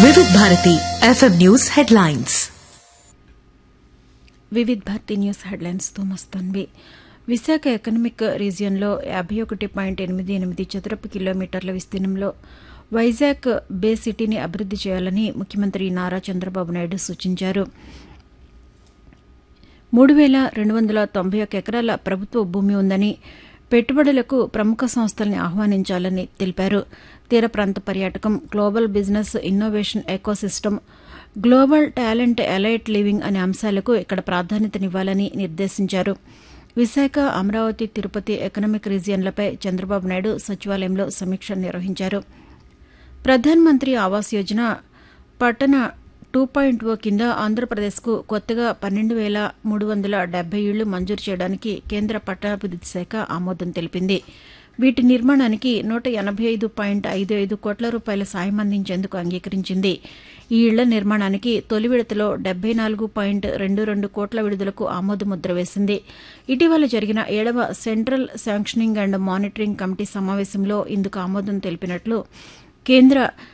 వివిధ Bharati FM news headlines Vividh Bharati news హెడ్లైన్స్తో మస్తాన్వి విశాఖ ఎకనామిక్ రీజియన్లో యాభై ఒకటి పాయింట్ ఎనిమిది ఎనిమిది చదరపు కిలోమీటర్ల విస్తీర్ణంలో వైజాగ్ బే సిటీని అభివృద్ది చేయాలని ముఖ్యమంత్రి నారా చంద్రబాబు నాయుడు సూచించారు మూడు వేల రెండు వందల తొంభై ఒక్క ఎకరాల ప్రభుత్వ భూమి ఉందని పెట్టుబడులకు ప్రముఖ సంస్థల్ని ఆహ్వానించాలని తెలిపారు తీర ప్రాంత పర్యాటకం global business innovation ecosystem global talent elite living అనే అంశాలకు ఇక్కడ ప్రాధాన్యతనివ్వాలని నిర్దేశించారు విశాఖ అమరావతి తిరుపతి ఎకనామిక్ రీజియన్లపై చంద్రబాబు నాయుడు సచివాలయంలో సమీక్ష నిర్వహించారు ప్రధాన్ మంత్రి ఆవాస్ యోజన పట్టణ టూ పాయింట్ ఓ కింద ఆంధ్రప్రదేశ్కు కొత్తగా పన్నెండు వేల మూడు వందల డెబ్బై ఇళ్లు మంజూరు చేయడానికి కేంద్ర పట్టణాభివృద్ది శాఖ ఆమోదం తెలిపింది వీటి నిర్మాణానికి నూట ఎనభై ఐదు పాయింట్ ఐదు ఐదు కోట్ల రూపాయల సాయం అందించేందుకు అంగీకరించింది ఈ ఇళ్ల నిర్మాణానికి తొలి విడతలో డెబ్బై నాలుగు పాయింట్ రెండు రెండు కోట్ల విడుదలకు ఆమోదముద్ర వేసింది ఇటీవల జరిగిన ఏడవ central sanctioning and monitoring committee సమావేశంలో ఇందుకు ఆమోదం తెలిపినట్లు కేంద్ర